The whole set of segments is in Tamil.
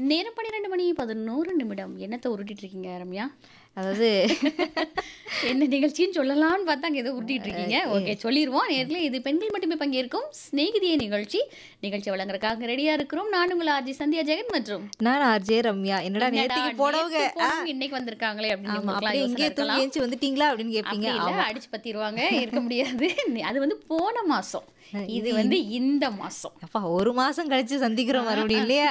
நேரம் பன்னிரெண்டு மணி பதினோரு நிமிடம் என்னத்தை உருட்டிட்டு இருக்கீங்க ரம்யா அதாவது என்ன நிகழ்ச்சின்னு சொல்லலாம்னு பார்த்தா அங்கே ஏதோ உருட்டிட்டு இருக்கீங்க ஓகே சொல்லிடுவோம் நேரில் இது பெண்கள் மட்டுமே பங்கேற்கும் சிநேகிதிய நிகழ்ச்சி நிகழ்ச்சி வழங்குறதுக்காக ரெடியா இருக்கிறோம் நான் உங்கள் ஆர்ஜி சந்தியா ஜெகன் மற்றும் நான் ஆர்ஜே ரம்யா என்னடா என்னடா, நேத்துக்கு போனவங்க நேத்து போனவங்க இன்னைக்கு வந்திருக்காங்களே அப்படின்னு ஆமா உங்களுக்குலாம் அப்படியே யோசனை இங்கே இருக்கலாம். தூங்கி எழுந்துச்சு வந்துட்டீங்களா அப்படின்னு கேட்பீங்க அப்படி இல்ல, அடிச்சு பத்திடுவாங்க இருக்க முடியாது அது வந்து போன மாசம் இது வந்து இந்த மாசம் அப்பா ஒரு மாசம் கழிச்சு சந்திக்கிறோம் மறுபடியும் இல்லையா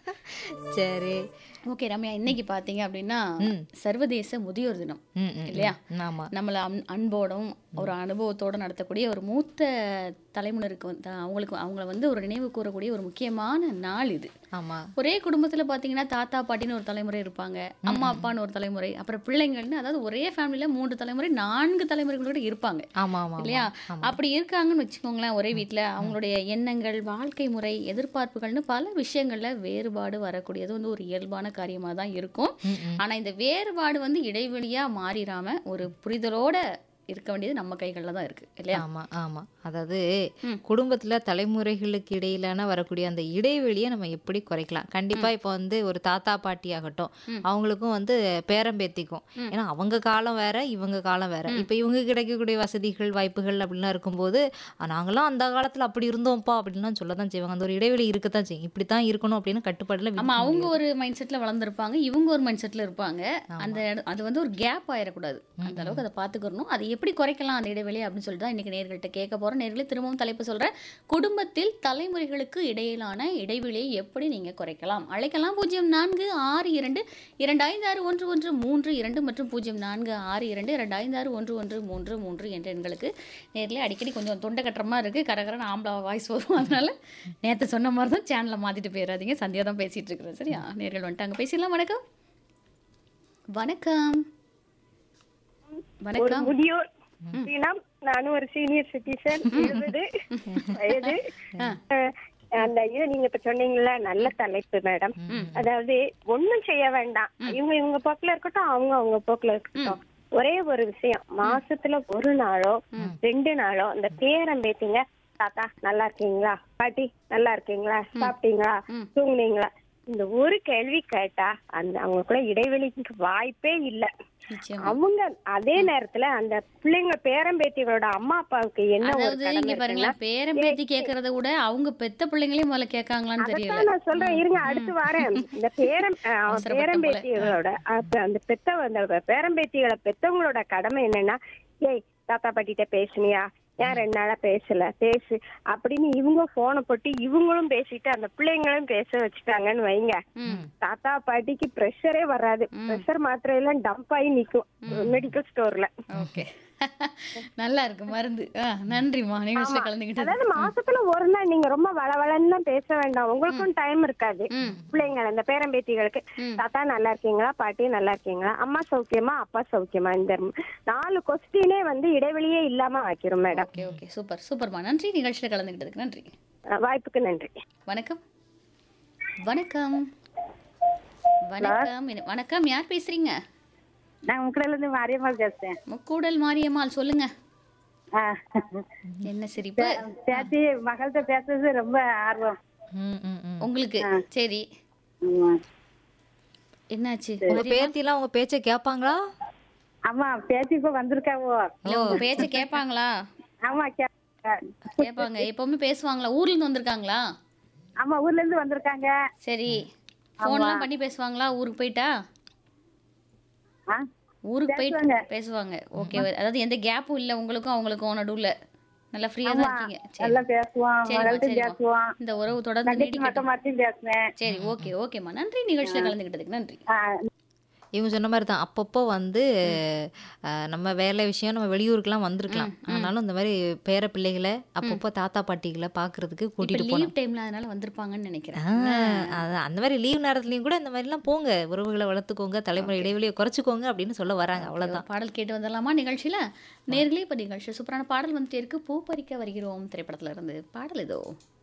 சரி ஓகே ரம்யா இன்னைக்கு பாத்தீங்க அப்படின்னா சர்வதேச முதியோர் தினம் ம், ம், இல்லையா ம். ஆமா நம்மளை அன்- அன்போடும் ஒரு அனுபவத்தோட நடத்தக்கூடிய ஒரு மூத்த தலைமுறைக்கு வந்து அவங்களுக்கு அவங்கள வந்து ஒரு நினைவு கூறக்கூடிய ஒரு முக்கியமான நாள் இது ஆமா ஒரே குடும்பத்துல பாத்தீங்கன்னா தாத்தா பாட்டின்னு ஒரு தலைமுறை இருப்பாங்க அம்மா அப்பான்னு ஒரு தலைமுறை அப்புறம் பிள்ளைங்கள்னு அதாவது ஒரே ஃபேமிலியில மூன்று தலைமுறை நான்கு தலைமுறைகளோட இருப்பாங்க ஆமா ஆமா இல்லையா அப்படி இருக்காங்கன்னு வச்சுக்கோங்களேன் ஒரே வீட்ல அவங்களுடைய எண்ணங்கள் வாழ்க்கை முறை எதிர்பார்ப்புகள்னு பல விஷயங்கள்ல வேறுபாடு வரக்கூடியது வந்து ஒரு இயல்பான காரியமா தான் இருக்கும் ஆனா இந்த வேறுபாடு வந்து இடைவெளியா மாறிடாம ஒரு புரிதலோட இருக்க வேண்டியது நம்ம கைகள்ல தான் இருக்கு இல்லையா ஆமா ஆமா அதாவது குடும்பத்துல தலைமுறைகளுக்கு இடையிலான வரக்கூடிய அந்த இடைவெளியை நம்ம எப்படி குறைக்கலாம் கண்டிப்பா இப்போ வந்து ஒரு தாத்தா பாட்டி ஆகட்டும் அவங்களுக்கும் வந்து பேரம்பேத்திக்கும் ஏன்னா அவங்க காலம் வேற இவங்க காலம் வேற இப்போ இவங்க கிடைக்கக்கூடிய வசதிகள் வாய்ப்புகள் அப்படிலாம் இருக்கும்போது "ஆ, நாங்களாம் அந்த காலத்துல அப்படி இருந்தோம்ப்பா அப்படின்லாம் சொல்ல தான் செய்வாங்க அந்த ஒரு இடைவெளி இருக்கத்தான் செய்யும் இப்படித்தான் இருக்கணும் அப்படின்னு கட்டுப்பாடுல ஆமா அவங்க ஒரு மைண்ட் செட்ல வளர்ந்துருப்பாங்க இவங்க ஒரு மைண்ட் செட்ல இருப்பாங்க அந்த இட- அது வந்து ஒரு கேப் ஆயிடக்கூடாது அந்த அளவுக்கு அதை பாத்துக்கணும் அதை எப்படி குறைக்கலாம் அந்த இடைவெளி அப்படின்னு சொல்லிட்டு தான் இன்னைக்கு நேர்கள்ட்ட கேட்க போறோம் நேர்களே திரும்பவும் தலைப்பு சொல்றேன் குடும்பத்தில் தலைமுறைகளுக்கு இடையிலான இடைவெளியை எப்படி நீங்க குறைக்கலாம் அழைக்கலாம் பூஜ்ஜியம் நான்கு ஆறு இரண்டு இரண்டு ஐந்து ஆறு ஒன்று ஒன்று மூன்று இரண்டு மற்றும் பூஜ்ஜியம் நான்கு ஆறு இரண்டு இரண்டு ஐந்து ஆறு ஒன்று ஒன்று மூன்று மூன்று என்ற எண்களுக்கு நேர்ல அடிக்கடி கொஞ்சம் தொண்டை கட்டுற மாதிரி இருக்கு கரகரன்னு ஆம்பளை வாய்ஸ் வரும் அதனால நேத்து சொன்ன மாதிரி தான் சேனலை மாத்திட்டு போயிடாதீங்க சந்தியா தான் பேசிட்டு இருக்கிறேன் சரியா நேர்கள் வந்துட்டாங்க பேசிடலாம் வணக்கம் வணக்கம் ஒரு வணக்கம் முதியோர் தினம் நானும் ஒரு சீனியர் சிட்டிசன் இருபது வயது அஹ், அந்த இது நீங்க இப்ப சொன்னீங்கல்ல நல்ல தலைப்பு மேடம் அதாவது ஒண்ணும் செய்ய வேண்டாம் இவங்க இவங்க போக்குல இருக்கட்டும் அவங்க அவங்க போக்குல இருக்கட்டும் ஒரே ஒரு விஷயம் மாசத்துல ஒரு நாளோ ரெண்டு நாளோ அந்த பேரம் பேத்திங்க தாத்தா நல்லா இருக்கீங்களா பாட்டி நல்லா இருக்கீங்களா சாப்பிட்டீங்களா தூங்குனீங்களா இந்த ஒரு கேள்வி கேட்டா அந்த அவங்க கூட இடைவெளிக்கு வாய்ப்பே இல்ல நிச்சயம் அவங்க அதே நேரத்துல அந்த பிள்ளைங்க பேரம்பேத்திகளோட அம்மா அப்பாவுக்கு என்ன ஒரு அதாவது இங்க பாருங்களேன் பேரம் பேத்தி கேக்குறத விட அவங்க பெத்த பிள்ளைங்களே முதல்ல கேட்காங்களான்னு தெரியல அதான் நான் சொல்றேன் இருங்க அடுத்து வரேன் இந்த பேரம் அஹ், அவசரப்பட்ட பேரம்பேத்திகளோட அப்ப அந்த பெத்த அந்த பேரம்பேத்திகளை பெத்தவங்களோட கடமை என்னன்னா ஏய் தாத்தா பாட்டிட்ட பேசுனியா ஏன் ரெண்டு நாளா பேசல பேசு அப்படின்னு இவங்க போனை போட்டு இவங்களும் பேசிட்டு அந்த பிள்ளைங்களும் பேச வச்சுட்டாங்கன்னு வைங்க தாத்தா பாட்டிக்கு ப்ரெஷரே வராது ப்ரெஷர் மாத்திரை எல்லாம் டம்ப் ஆகி நிக்கும் மெடிக்கல் ஸ்டோர்ல ஓகே நல்லா இருக்கு மருந்து ஆ, நன்றிம்மா நிகழ்ச்சியில கலந்துக்கிட்டது அதாவது மாசத்துல ஒரு நாள் நீங்க ரொம்ப வளவளன்னு பேச வேண்டாம் உங்களுக்கும் டைம் இருக்காது ம். பிள்ளைங்க இந்த பேரம்பேத்திகளுக்கு தாத்தா நல்லா இருக்கீங்களா பாட்டி நல்லா இருக்கீங்களா அம்மா சௌக்கியமா அப்பா சௌக்கியமா இந்த நாலு கொஸ்டினே வந்து இடைவெளியே இல்லாம வைக்கிறோம் மேடம் ஓகே ஓகே சூப்பர் சூப்பர்மா நன்றி நிகழ்ச்சியில கலந்துக்கிட்டதுக்கு நன்றி அஹ் வாய்ப்புக்கு நன்றி வணக்கம் வணக்கம் வணக்கம் என்ன- வணக்கம் யார் பேசுறீங்க நான் உங்கள்ல இருந்து மாரியம்மாள் பேசுறேன் முக்கூடல் மாரியம்மாள் சொல்லுங்க என்ன சிரிப்பு பேசி மகள்கிட்ட பேசுறது ரொம்ப ஆர்வம் ம், ம், ம். உங்களுக்கு சரி என்னாச்சு உங்க பேத்திலாம் உங்க பேச்சை கேட்பாங்களா ஆமா பேசி இப்ப வந்திருக்காவோ இல்ல உங்க பேச்ச கேட்பாங்களா ஆமா கேட்பாங்க எப்பவுமே பேசுவாங்களா ஊர்ல இருந்து வந்திருக்காங்களா ஆமா ஊர்ல இருந்து வந்திருக்காங்க சரி ஃபோன்லாம் பண்ணி பேசுவாங்களா ஊருக்கு போயிட்டா ஊருக்கு போயிட்டு பேசுவாங்க ஓகே அதாவது எந்த கேப்பும் இல்ல உங்களுக்கும் அவங்களுக்கும் நடுவுல நல்லா ஃப்ரீயா தான் இருக்கீங்க சரி நல்லா பேசுவோம் சரிம்மா மகள்கிட்ட சரிம்மா பேசுவோம் இந்த உறவு தொடர்ந்து மட்டும் நீடிக்கட்டும் மட்டும் பேசுவேன் சரி ஓகே ஓகேம்மா நன்றி நிகழ்ச்சியில கலந்துக்கிட்டதுக்கு நன்றி இவங்க சொன்ன மாதிரி தான் அப்பப்போ வந்து அஹ், நம்ம வேலை விஷயம் நம்ம வெளியூருக்குலாம் வந்திருக்கலாம் ஆனாலும் இந்த மாதிரி பேர பிள்ளைகளை அப்பப்போ தாத்தா பாட்டிகளை பார்க்கறதுக்கு இப்ப கூட்டிட்டு போகணும் லீவ் டைம்ல அதனால வந்திருப்பாங்கன்னு நினைக்கிறேன் ஆஹ், அதான் அந்த மாதிரி லீவ் நேரத்துலையும் கூட இந்த மாதிரிலாம் போங்க உறவுகளை வளர்த்துக்கோங்க தலைமுறை இடைவெளியை குறைச்சிக்கோங்க அப்படின்னு சொல்ல வராங்க அவ்வளவுதான் பாடல் கேட்டு வந்துடலாமா நிகழ்ச்சியில நேர்களே இப்ப நிகழ்ச்சி சூப்பரான பாடல் வந்துட்டே இருக்கு பூ பறிக்க வருகிறோம் திரைப்படத்துல இருந்து பாடல் இதோ